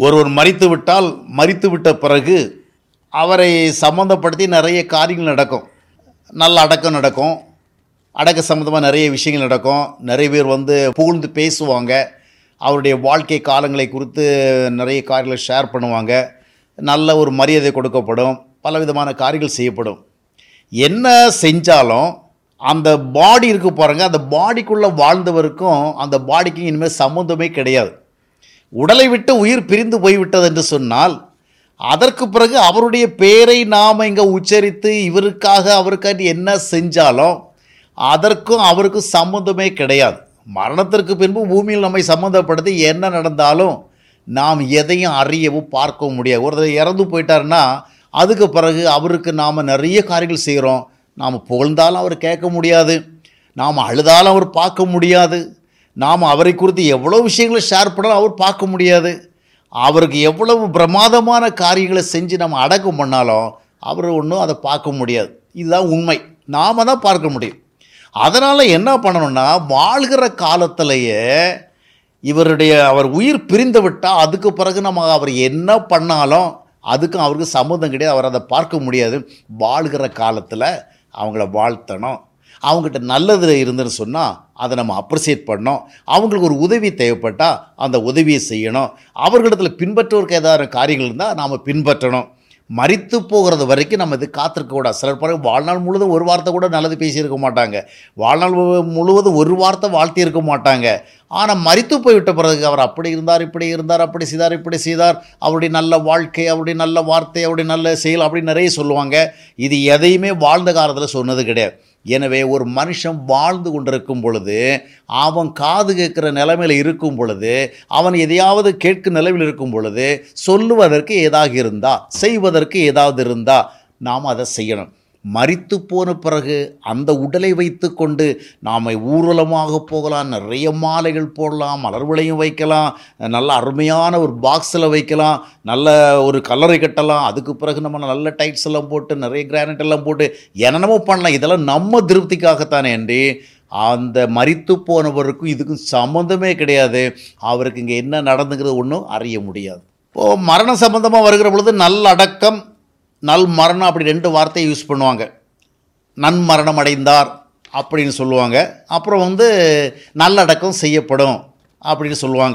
ஒருவர் மறித்து விட்டால் மறித்து விட்ட பிறகு அவரை சம்மந்தப்படுத்தி நிறைய காரியங்கள் நடக்கும் நல்ல அடக்கம் நடக்கும் அடக்க சம்மந்தமாக நிறைய விஷயங்கள் நடக்கும் நிறைய பேர் வந்து புகழ்ந்து பேசுவாங்க அவருடைய வாழ்க்கை காலங்களை குறித்து நிறைய காரியங்களை ஷேர் பண்ணுவாங்க நல்ல ஒரு மரியாதை கொடுக்கப்படும் பல விதமான காரியங்கள் செய்யப்படும் என்ன செஞ்சாலும் அந்த பாடி இருக்கு பாருங்க அந்த பாடிக்குள்ளே வாழ்ந்தவருக்கும் அந்த பாடிக்கும் இனிமேல் சம்மந்தமே கிடையாது உடலை விட்டு உயிர் பிரிந்து போய்விட்டது என்று சொன்னால் அதற்கு பிறகு அவருடைய பெயரை நாம் இங்கே உச்சரித்து இவருக்காக அவருக்காக என்ன செஞ்சாலும் அதற்கும் அவருக்கும் சம்மந்தமே கிடையாது மரணத்திற்கு பின்பு பூமியில் நம்மை சம்மந்தப்படுத்தி என்ன நடந்தாலும் நாம் எதையும் அறியவும் பார்க்கவும் முடியாது ஒருத்தர் இறந்து போயிட்டாருன்னா அதுக்கு பிறகு அவருக்கு நாம் நிறைய காரியங்கள் செய்கிறோம் நாம் புகழ்ந்தாலும் அவர் கேட்க முடியாது நாம் அழுதாலும் அவர் பார்க்க முடியாது நாம் அவரை குறித்து எவ்வளோ விஷயங்களை ஷேர் பண்ணாலும் அவர் பார்க்க முடியாது அவருக்கு எவ்வளவு பிரமாதமான காரியங்களை செஞ்சு நம்ம அடக்கம் பண்ணாலும் அவர் ஒன்றும் அதை பார்க்க முடியாது இதுதான் உண்மை நாம் தான் பார்க்க முடியும் அதனால் என்ன பண்ணணும்னா வாழ்கிற காலத்திலேயே இவருடைய அவர் உயிர் பிரிந்து விட்டால் அதுக்கு பிறகு நம்ம அவர் என்ன பண்ணாலும் அதுக்கும் அவருக்கு சம்மந்தம் கிடையாது அவர் அதை பார்க்க முடியாது வாழ்கிற காலத்தில் அவங்கள வாழ்த்தணும் அவங்ககிட்ட நல்லது இருந்துன்னு சொன்னால் அதை நம்ம அப்ரிசியேட் பண்ணோம் அவங்களுக்கு ஒரு உதவி தேவைப்பட்டால் அந்த உதவியை செய்யணும் அவர்களிடத்தில் பின்பற்றுவதற்கு ஏதாவது காரியங்கள் இருந்தால் நாம் பின்பற்றணும் மறித்து போகிறது வரைக்கும் நம்ம இது காத்திருக்க கூடாது சிலர் பிறகு வாழ்நாள் முழுவதும் ஒரு வார்த்தை கூட நல்லது பேசியிருக்க மாட்டாங்க வாழ்நாள் மு- முழுவதும் ஒரு வார்த்தை வாழ்த்தி இருக்க மாட்டாங்க ஆனால் மறித்து போய்விட்ட பிறகு அவர் அப்படி இருந்தார் இப்படி இருந்தார் அப்படி செய்தார் இப்படி செய்தார் அவருடைய நல்ல வாழ்க்கை அவருடைய நல்ல வார்த்தை அவருடைய நல்ல செயல் அப்படி நிறைய சொல்லுவாங்க இது எதையுமே வாழ்ந்த காலத்தில் சொன்னது கிடையாது எனவே ஒரு மனுஷன் வாழ்ந்து கொண்டிருக்கும் பொழுது அவன் காது கேட்குற நிலைமையில் இருக்கும் பொழுது அவன் எதையாவது கேட்கும் நிலைமையில் இருக்கும் பொழுது சொல்லுவதற்கு ஏதாவது இருந்தா செய்வதற்கு ஏதாவது இருந்தா நாம் அதை செய்யணும் மரித்து போன பிறகு அந்த உடலை வைத்துக்கொண்டு நாம் ஊர்வலமாக போகலாம் நிறைய மாலைகள் போடலாம் மலர் விலையும் வைக்கலாம் நல்ல அருமையான ஒரு பாக்ஸில் வைக்கலாம் நல்ல ஒரு கல்லறை கட்டலாம் அதுக்கு பிறகு நம்ம நல்ல டைட்ஸ் எல்லாம் போட்டு நிறைய கிரானைட் எல்லாம் போட்டு என்னென்னமோ பண்ணலாம் இதெல்லாம் நம்ம திருப்திக்காகத்தானே அன்றி அந்த மரித்து போனவருக்கும் இதுக்கும் சம்மந்தமே கிடையாது அவருக்கு இங்கே என்ன நடந்துங்கிறது ஒன்றும் அறிய முடியாது இப்போது மரணம் சம்பந்தமாக வருகிற பொழுது நல்லடக்கம் நல் மரணம் அப்படி ரெண்டு வார்த்தையை யூஸ் பண்ணுவாங்க நன்மரணம் அடைந்தார் அப்படின்னு சொல்லுவாங்க அப்புறம் வந்து நல்லடக்கம் செய்யப்படும் அப்படின்னு சொல்லுவாங்க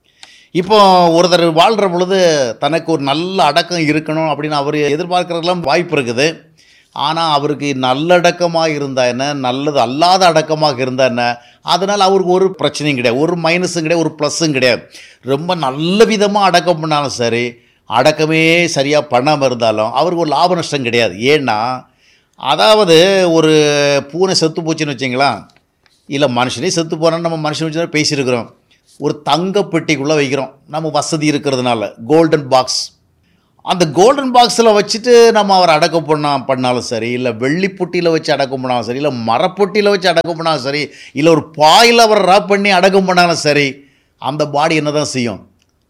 இப்போ ஒருத்தர் வாழ்கிற பொழுது தனக்கு ஒரு நல்ல அடக்கம் இருக்கணும் அப்படின்னு அவர் எதிர்பார்க்கறதுலாம் வாய்ப்பு இருக்குது ஆனால் அவருக்கு நல்லடக்கமாக இருந்தா என்ன நல்லது அல்லாத அடக்கமாக இருந்தா என்ன அதனால் அவருக்கு ஒரு பிரச்சனையும் கிடையாது ஒரு மைனஸும் கிடையாது ஒரு ப்ளஸ்ஸும் கிடையாது ரொம்ப நல்ல விதமாக அடக்கம் பண்ணாலும் சரி அடக்கமே சரியாக பண்ணாமல் இருந்தாலும் அவருக்கு ஒரு லாப நஷ்டம் கிடையாது ஏன்னா அதாவது ஒரு பூனை செத்து போச்சுன்னு வச்சிங்களேன் இல்லை மனுஷனே செத்து போனால் நம்ம மனுஷன் வச்சு பேசியிருக்கிறோம் ஒரு தங்க பெட்டிக்குள்ளே வைக்கிறோம் நம்ம வசதி இருக்கிறதுனால கோல்டன் பாக்ஸ் அந்த கோல்டன் பாக்ஸில் வச்சுட்டு நம்ம அவர் அடக்கம் பண்ணா பண்ணாலும் சரி இல்லை வெள்ளி பொட்டியில் வச்சு அடக்கம் பண்ணாலும் சரி இல்லை மரப்பொட்டியில் வச்சு அடக்கம் பண்ணாலும் சரி இல்லை ஒரு பாயில் அவரை ராப் பண்ணி அடக்கம் பண்ணாலும் சரி அந்த பாடி என்ன தான் செய்யும்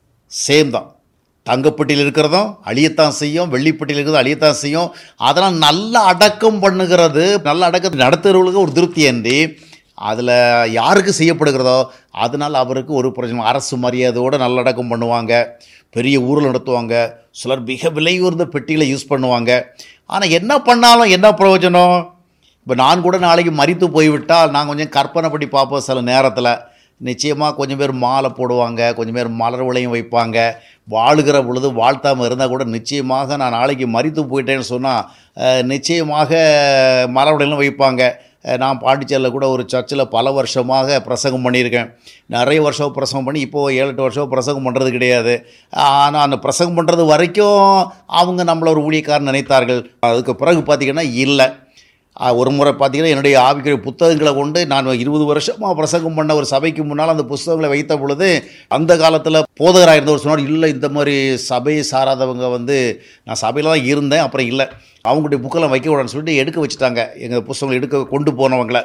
சேம் தான் தங்கப்பட்டியில் இருக்கிறதும் அழியத்தான் செய்யும் வெள்ளிப்பட்டியில் இருக்கிறதும் அழியத்தான் செய்யும் அதெல்லாம் நல்ல அடக்கம் பண்ணுகிறது நல்ல அடக்கத்தை நடத்துகிறவர்களுக்கு ஒரு திருப்தி அன்றி அதில் யாருக்கு செய்யப்படுகிறதோ அதனால் அவருக்கு ஒரு பிரச்சனை அரசு மரியாதையோடு நல்லடக்கம் பண்ணுவாங்க பெரிய ஊரில் நடத்துவாங்க சிலர் மிக விலை உயர்ந்த பெட்டியில் யூஸ் பண்ணுவாங்க ஆனால் என்ன பண்ணாலும் என்ன பிரயோஜனம் இப்போ நான் கூட நாளைக்கு மறித்து போய்விட்டால் நான் கொஞ்சம் கற்பனை பண்ணி பார்ப்போம் சில நேரத்தில் நிச்சயமாக கொஞ்சம் பேர் மாலை போடுவாங்க கொஞ்சம் பேர் மலர் விலையும் வைப்பாங்க வாழுகிற பொழுது வாழ்த்தாமல் இருந்தால் கூட நிச்சயமாக நான் நாளைக்கு மறித்து போயிட்டேன்னு சொன்னால் நிச்சயமாக மலர் விலையெல்லாம் வைப்பாங்க அஹ் நான் பாண்டிச்சேரியில் கூட ஒரு சர்ச்சில் பல வருஷமாக பிரசங்கம் பண்ணியிருக்கேன் நிறைய வருஷம் பிரசங்கம் பண்ணி இப்போது ஏழு எட்டு வருஷம் பிரசங்கம் பண்ணுறது கிடையாது ஆனால் அந்த பிரசங்கம் பண்ணுறது வரைக்கும் அவங்க நம்மள ஒரு ஊழியக்காரன் நினைத்தார்கள் அதுக்கு பிறகு பார்த்திங்கன்னா இல்லை ஆ, ஒரு முறை பார்த்தீங்கன்னா என்னுடைய ஆவிக்குரிய புத்தகங்களை கொண்டு நான் இருபது வருஷமாக பிரசங்கம் பண்ண ஒரு சபைக்கு முன்னால் அந்த புஸ்தகங்களை வைத்த பொழுது அந்த காலத்தில் போதகராக இருந்தவர் சொன்னார் இல்லை இந்த மாதிரி சபையை சாராதவங்க வந்து நான் சபையில் தான் இருந்தேன் அப்புறம் இல்லை அவங்களுடைய புக்கெல்லாம் வைக்க கூடாதுன்னு சொல்லிட்டு எடுக்க வச்சுட்டாங்க எங்கள் புஸ்தகங்களை எடுக்க கொண்டு போனவங்கள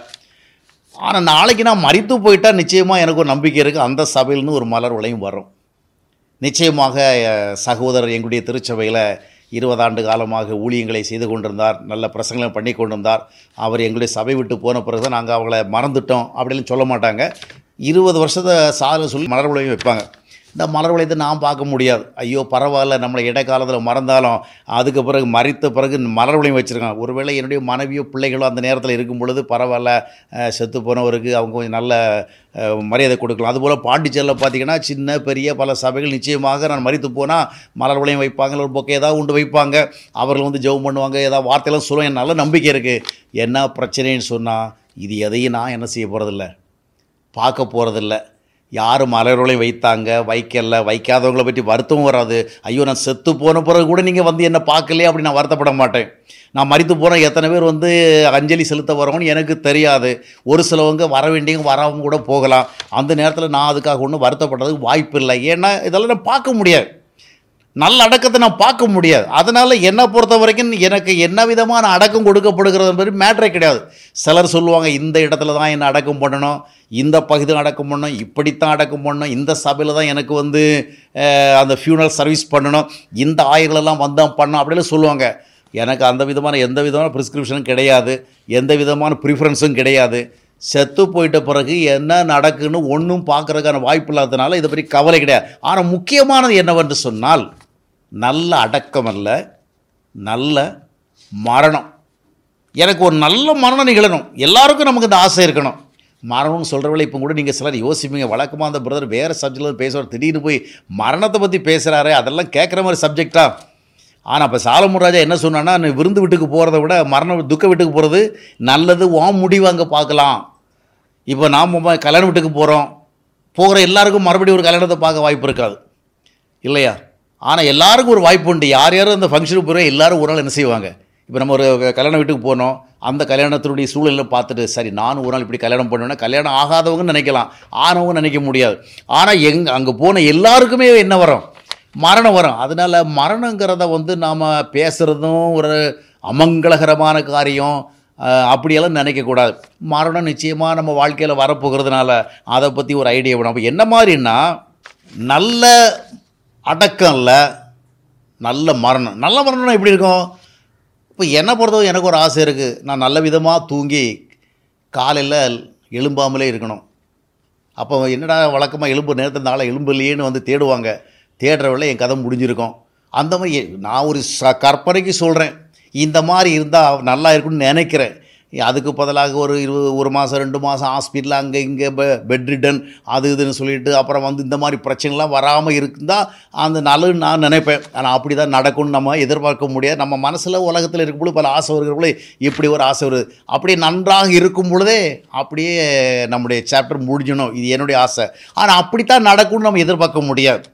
ஆனால் நாளைக்கு நான் மறித்து போயிட்டால் நிச்சயமாக எனக்கு ஒரு நம்பிக்கை இருக்குது அந்த சபையிலேருந்து ஒரு மலர் விலையும் வரும் நிச்சயமாக அஹ், சகோதரர் எங்களுடைய திருச்சபையில் இருபது ஆண்டு காலமாக ஊழியங்களை செய்து கொண்டிருந்தார் நல்ல பிரசங்களை பண்ணி கொண்டிருந்தார் அவர் எங்களுடைய சபை விட்டு போன பிறகு தான் நாங்கள் அவங்கள மறந்துட்டோம் அப்படின்னு சொல்ல மாட்டாங்க இருபது வருஷத்தை சாதனை சொல்லி மலர் விளையும் வைப்பாங்க இந்த மலர் வளையத்தை நான் பார்க்க முடியாது ஐயோ பரவாயில்ல நம்மளை இடைக்காலத்தில் மறந்தாலும் அதுக்கு பிறகு மறித்த பிறகு மலர் வளையம் வச்சுருக்காங்க ஒருவேளை என்னுடைய மனைவியோ பிள்ளைகளோ அந்த நேரத்தில் இருக்கும் பொழுது பரவாயில்ல அஹ், செத்து போனவருக்கு அவங்க கொஞ்சம் நல்ல அஹ், மரியாதை கொடுக்கலாம் அதுபோல் பாண்டிச்சேரியில் பார்த்தீங்கன்னா சின்ன பெரிய பல சபைகள் நிச்சயமாக நான் மறித்து போனால் மலர் வளையம் வைப்பாங்க இல்லை ஒரு பொக்கை ஏதாவது உண்டு வைப்பாங்க அவர்கள் வந்து ஜெபம் பண்ணுவாங்க ஏதாவது வார்த்தையெல்லாம் சொல்லுவாங்க எனக்கு நல்ல நம்பிக்கை இருக்குது என்ன பிரச்சனைன்னு சொன்னால் இது எதையும் நான் என்ன செய்ய போகிறதில்ல பார்க்க போகிறதில்ல யார் மலர்களையும் வைத்தாங்க வைக்கல வைக்காதவங்கள பற்றி வருத்தமும் வராது ஐயோ நான் செத்து போன பிறகு கூட நீங்கள் வந்து என்ன பார்க்கலையே அப்படி நான் வருத்தப்பட மாட்டேன் நான் மறித்து போகிறேன் எத்தனை பேர் வந்து அஞ்சலி செலுத்த வரவங்கன்னு எனக்கு தெரியாது ஒரு சிலவங்க வர வேண்டியவங்க வரவங்க கூட போகலாம் அந்த நேரத்தில் நான் அதுக்காக ஒன்றும் வருத்தப்படுறதுக்கு வாய்ப்பு இல்லை ஏன்னா இதெல்லாம் நான் பார்க்க முடியாது நல்ல அடக்கத்தை நான் பார்க்க முடியாது அதனால் என்னை பொறுத்த வரைக்கும் எனக்கு என்ன விதமான அடக்கம் கொடுக்கப்படுகிறது என்பது மேட்டரே கிடையாது சிலர் சொல்லுவாங்க இந்த இடத்துல தான் என்னை அடக்கம் பண்ணணும் இந்த பகுதியில் அடக்கம் பண்ணணும் இப்படித்தான் அடக்கம் பண்ணணும் இந்த சபையில் தான் எனக்கு வந்து அஹ், அந்த ஃபியூனல் சர்வீஸ் பண்ணணும் இந்த ஆய்களெல்லாம் வந்தால் பண்ணணும் அப்படிலாம் சொல்லுவாங்க எனக்கு அந்த விதமான எந்த விதமான ப்ரிஸ்கிரிப்ஷனும் கிடையாது எந்த விதமான ப்ரிஃபரன்ஸும் கிடையாது செத்து போயிட்ட பிறகு என்ன நடக்குன்னு ஒன்றும் பார்க்கறதுக்கான வாய்ப்பு இல்லாததுனால இதை பற்றி கவலை கிடையாது ஆனால் முக்கியமானது என்னவென்று சொன்னால் நல்ல அடக்கம் அல்ல நல்ல மரணம் எனக்கு ஒரு நல்ல மரணம் நிகழணும் எல்லாருக்கும் நமக்கு இந்த ஆசை இருக்கணும் மரணம்னு சொல்கிறவளை இப்போ கூட நீங்கள் சிலர் யோசிப்பீங்க வழக்கமாக அந்த பிரதர் வேறு சப்ஜெக்டில் பேசுவார் திடீர்னு போய் மரணத்தை பற்றி பேசுகிறாரு அதெல்லாம் கேட்குற மாதிரி சப்ஜெக்டா ஆனால் இப்போ சாலமுன் ராஜா என்ன சொன்னான்னா நீ விருந்து வீட்டுக்கு போகிறத விட மரண துக்க வீட்டுக்கு போகிறது நல்லது உன் முடிவு அங்கே பார்க்கலாம் இப்போ நாம் கல்யாண வீட்டுக்கு போகிறோம் போகிற எல்லாருக்கும் மறுபடியும் ஒரு கல்யாணத்தை பார்க்க வாய்ப்பு இருக்காது இல்லையா ஆனால் எல்லாருக்கும் ஒரு வாய்ப்பு உண்டு யார் யாரும் அந்த ஃபங்க்ஷனுக்கு போகிறோம் எல்லாரும் ஒரு நாள் என்ன செய்வாங்க இப்போ நம்ம ஒரு கல்யாண வீட்டுக்கு போனோம் அந்த கல்யாணத்தினுடைய சூழலில் பார்த்துட்டு சரி நானும் ஒரு நாள் இப்படி கல்யாணம் பண்ணுவேன்னா கல்யாணம் ஆகாதவங்க நினைக்கலாம் ஆனவங்க நினைக்க முடியாது ஆனால் எங் அங்கே போன எல்லாருக்குமே என்ன வரும் மரணம் வரும் அதனால் மரணங்கிறத வந்து நாம் பேசுகிறதும் ஒரு அமங்கலகரமான காரியம் அஹ், அப்படியெல்லாம் நினைக்கக்கூடாது மரணம் நிச்சயமாக நம்ம வாழ்க்கையில் வரப்போகிறதுனால அதை பற்றி ஒரு ஐடியா வேணும் அப்போ என்ன மாதிரின்னா நல்ல அடக்கம் இல்லை நல்ல மரணம் நல்ல மரணம்னா எப்படி இருக்கும் இப்போ என்னை பொறுத்தவரை எனக்கு ஒரு ஆசை இருக்குது நான் நல்ல விதமாக தூங்கி காலையில் எழும்பாமலே இருக்கணும் அப்போ என்னடா வழக்கமாக எலும்பு நேரத்தில் நாளை எலும்பு இல்லையேன்னு வந்து தேடுவாங்க தேடுறவள என் கதை முடிஞ்சிருக்கும் அந்த மாதிரி நான் ஒரு ச கற்பனைக்கு சொல்கிறேன் இந்த மாதிரி இருந்தால் நல்லா இருக்கும்னு நினைக்கிறேன் அதுக்கு பதிலாக ஒரு இருபது ஒரு மாதம் ரெண்டு மாதம் ஹாஸ்பிட்டல் அங்கே இங்கே பெ பெட் ரிட்டன் அது இதுன்னு சொல்லிட்டு அப்புறம் வந்து இந்த மாதிரி பிரச்சனைலாம் வராமல் இருந்தால் அந்த நல்லதுன்னு நான் நினைப்பேன் ஆனால் அப்படி தான் நடக்கும்னு நம்ம எதிர்பார்க்க முடியாது நம்ம மனசில் உலகத்தில் இருக்கும்போது பல ஆசை வருகிறவங்களே இப்படி ஒரு ஆசை வருது அப்படியே நன்றாக இருக்கும் பொழுதே அப்படியே நம்முடைய சாப்டர் முடிஞ்சிடணும் இது என்னுடைய ஆசை ஆனால் அப்படித்தான் நடக்கும்னு நம்ம எதிர்பார்க்க முடியாது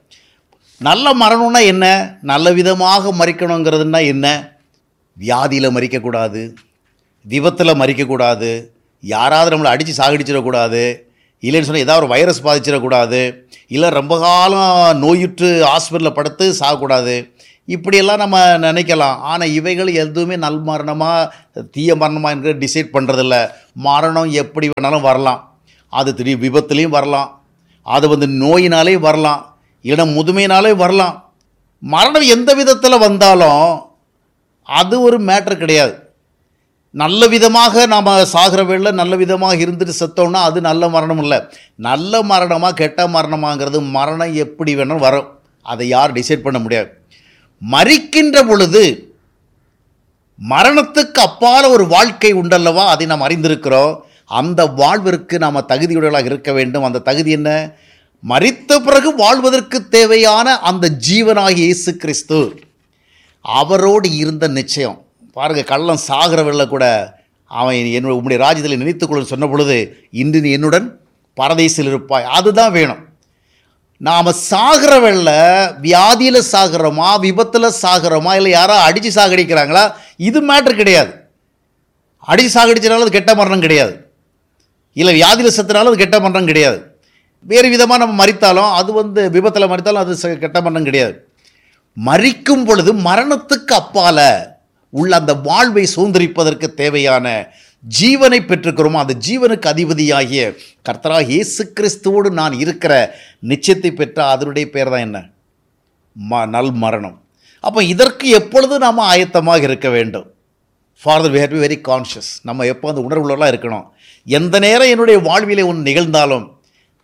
நல்ல மரணம்னா என்ன நல்ல விதமாக மறிக்கணுங்கிறதுனா என்ன வியாதியில் மறிக்கக்கூடாது விபத்தில் மறிக்கக்கூடாது யாராவது நம்மளை அடித்து சாகடிச்சிடக்கூடாது இல்லைன்னு சொன்னால் ஏதாவது ஒரு வைரஸ் பாதிச்சிடக்கூடாது இல்லை ரொம்ப காலம் நோயுற்று ஹாஸ்பிட்டலில் படுத்து சாகக்கூடாது இப்படியெல்லாம் நம்ம நினைக்கலாம் ஆனால் இவைகள் எதுவுமே நல் மரணமாக தீய மரணமாக என்கிற டிசைட் பண்ணுறதில்ல மரணம் எப்படி வேணாலும் வரலாம் அது திடீர் விபத்துலேயும் வரலாம் அது வந்து நோயினாலே வரலாம் இல்லைன்னா முதுமையினாலே வரலாம் மரணம் எந்த விதத்தில் வந்தாலும் அது ஒரு மேட்ரு கிடையாது நல்ல விதமாக நாம் சாகிற வேளை நல்ல விதமாக இருந்துட்டு செத்தோம்னா அது நல்ல மரணம் இல்லை நல்ல மரணமாக கெட்ட மரணமாங்கிறது மரணம் எப்படி வேணாலும் வரும் அதை யார் டிசைட் பண்ண முடியாது மறிக்கின்ற பொழுது மரணத்துக்கு அப்பால ஒரு வாழ்க்கை உண்டல்லவா அதை நாம் அறிந்திருக்கிறோம் அந்த வாழ்விற்கு நாம் தகுதியுடையவர்களாக இருக்க வேண்டும் அந்த தகுதி என்ன மறித்த பிறகு வாழ்வதற்கு தேவையான அந்த ஜீவனாகிய இயேசு கிறிஸ்து அவரோடு இருந்த நிச்சயம் பாருங்க கள்ளன் சாகிற வெள்ள கூட அவன் என்னுடைய உம்முடைய ராஜ்யத்தில் நினைத்துக்கொள்ள சொன்ன பொழுது இன்று நீ என்னுடன் பரதேசில் இருப்பாய் அதுதான் வேணும் நாம் சாகிற வெள்ள வியாதியில் சாகிறோமா விபத்தில் சாகிறோமா இல்லை யாரோ அடித்து சாகடிக்கிறாங்களா இது மேட்ரு கிடையாது அடித்து சாகடிச்சனால அது கெட்ட மரணம் கிடையாது இல்லை வியாதியில் செத்துனாலும் அது கெட்ட மரணம் கிடையாது வேறு விதமாக நம்ம மறித்தாலும் அது வந்து விபத்தில் மறித்தாலும் அது ச- கெட்ட மரணம் கிடையாது மறிக்கும் பொழுது மரணத்துக்கு அப்பால உள்ள அந்த வாழ்வை சுதந்திரிப்பதற்கு தேவையான ஜீவனை பெற்றுக்கிறோமோ அந்த ஜீவனுக்கு அதிபதியாகிய கர்த்தராக இயேசு கிறிஸ்துவோடு நான் இருக்கிற நிச்சயத்தை பெற்ற அதனுடைய பேர் தான் என்ன ம நல் மரணம் அப்போ இதற்கு எப்பொழுது நாம் ஆயத்தமாக இருக்க வேண்டும் father we have to be very conscious நம்ம எப்போ அந்த உணர்வுள்ளலாம் இருக்கணும் எந்த நேரம் என்னுடைய வாழ்விலே ஒன்று நிகழ்ந்தாலும்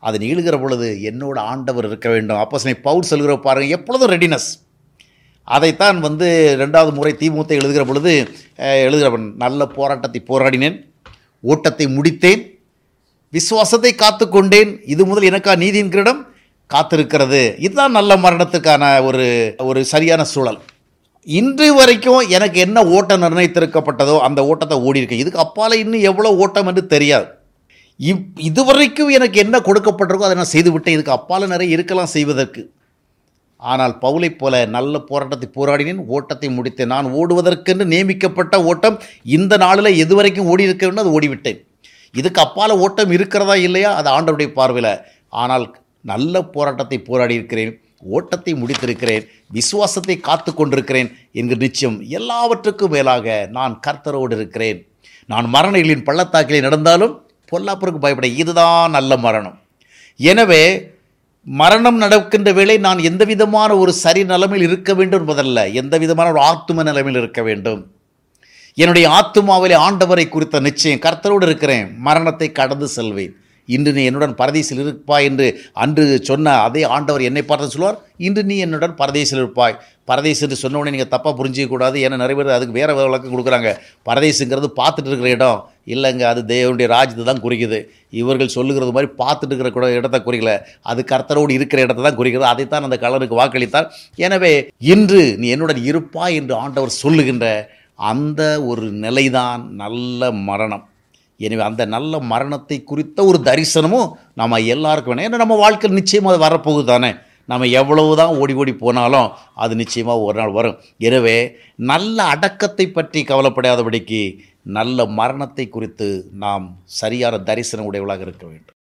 அதை நீ எழுகிற பொழுது என்னோட ஆண்டவர் இருக்க வேண்டும் அப்போ பவுல் சொல்கிற பாருங்க எப்பொழுதும் ரெடினஸ் அதைத்தான் வந்து ரெண்டாவது முறை தீமூத்தை எழுதுகிற பொழுது அஹ், எழுதுகிறவன் நல்ல போராட்டத்தை போராடினேன் ஓட்டத்தை முடித்தேன் விசுவாசத்தை காத்துக்கொண்டேன் இது முதல் எனக்கா நீதியின் கிரீடம் காத்திருக்கிறது இதுதான் நல்ல மரணத்துக்கான ஒரு ஒரு சரியான சூழல் இன்று வரைக்கும் எனக்கு என்ன ஓட்டம் நிர்ணயித்திருக்கப்பட்டதோ அந்த ஓட்டத்தை ஓடியிருக்கேன் இதுக்கு அப்பால இன்னும் எவ்வளோ ஓட்டம் என்று தெரியாது இப் இதுவரைக்கும் எனக்கு என்ன கொடுக்கப்பட்டிருக்கோ அதை நான் செய்துவிட்டேன் இதுக்கு அப்பால நிறைய இருக்கலாம் செய்வதற்கு ஆனால் பவுலைப் போல நல்ல போராட்டத்தை போராடினேன் ஓட்டத்தை முடித்தேன் நான் ஓடுவதற்கென்று நியமிக்கப்பட்ட ஓட்டம் இந்த நாளில் எது வரைக்கும் ஓடி இருக்க வேண்டும் அது ஓடிவிட்டேன் இதுக்கு அப்பால ஓட்டம் இருக்கிறதா இல்லையா அது ஆண்டவருடைய பார்வையில் ஆனால் நல்ல போராட்டத்தை போராடி இருக்கிறேன் ஓட்டத்தை முடித்திருக்கிறேன் விசுவாசத்தை காத்து கொண்டிருக்கிறேன் என்கிற நிச்சயம் எல்லாவற்றுக்கும் மேலாக நான் கர்த்தரோடு இருக்கிறேன் நான் மரணங்களின் பள்ளத்தாக்கிலே நடந்தாலும் பொல்லாப்புக்கு பயப்பட இதுதான் நல்ல மரணம் எனவே மரணம் நடக்கின்ற வேளை நான் எந்த விதமான ஒரு சரி நிலைமையில் இருக்க வேண்டும் என்பதல்ல எந்த விதமான ஒரு ஆத்தும நிலைமையில் இருக்க வேண்டும் என்னுடைய ஆத்துமாவிலே ஆண்டவரை குறித்த நிச்சயம் கர்த்தரோடு இருக்கிறேன் மரணத்தை கடந்து செல்வேன் இன்று நீ என்னுடன் பரதேசில் இருப்பாய் என்று அன்று சொன்ன அதே ஆண்டவர் என்னை பார்த்து சொல்வார் இன்று நீ என்னுடன் பரதேசில் இருப்பாய் பரதேசி என்று சொன்ன உடனே நீங்கள் தப்பாக புரிஞ்சிக்க கூடாது ஏன்னா நிறைய பேர் அதுக்கு வேறு விளக்கம் கொடுக்குறாங்க பரதேசுங்கிறது பார்த்துட்டு இருக்கிற இடம் இல்லைங்க அது தேவனுடைய ராஜ்யத்தை தான் குறிக்குது இவர்கள் சொல்லுகிறது மாதிரி பார்த்துட்டு இருக்கிற கூட இடத்தை குறிக்கல அது கர்த்தரோடு இருக்கிற இடத்தை தான் குறிக்கிறது அதைத்தான் அந்த கலருக்கு வாக்களித்தார் எனவே இன்று நீ என்னுடன் இருப்பாய் என்று ஆண்டவர் சொல்லுகின்ற அந்த ஒரு நிலைதான் நல்ல மரணம் எனவே அந்த நல்ல மரணத்தை குறித்த ஒரு தரிசனமும் நம்ம எல்லாருக்கும் வேணும் ஏன்னா நம்ம வாழ்க்கையில் நிச்சயமாக அது வரப்போகுது தானே நம்ம எவ்வளவு தான் ஓடி ஓடி போனாலும் அது நிச்சயமாக ஒரு நாள் வரும் எனவே நல்ல அடக்கத்தை பற்றி கவலைப்படாதபடிக்கு நல்ல மரணத்தை குறித்து நாம் சரியான தரிசனம் உடையவளாக இருக்க வேண்டும்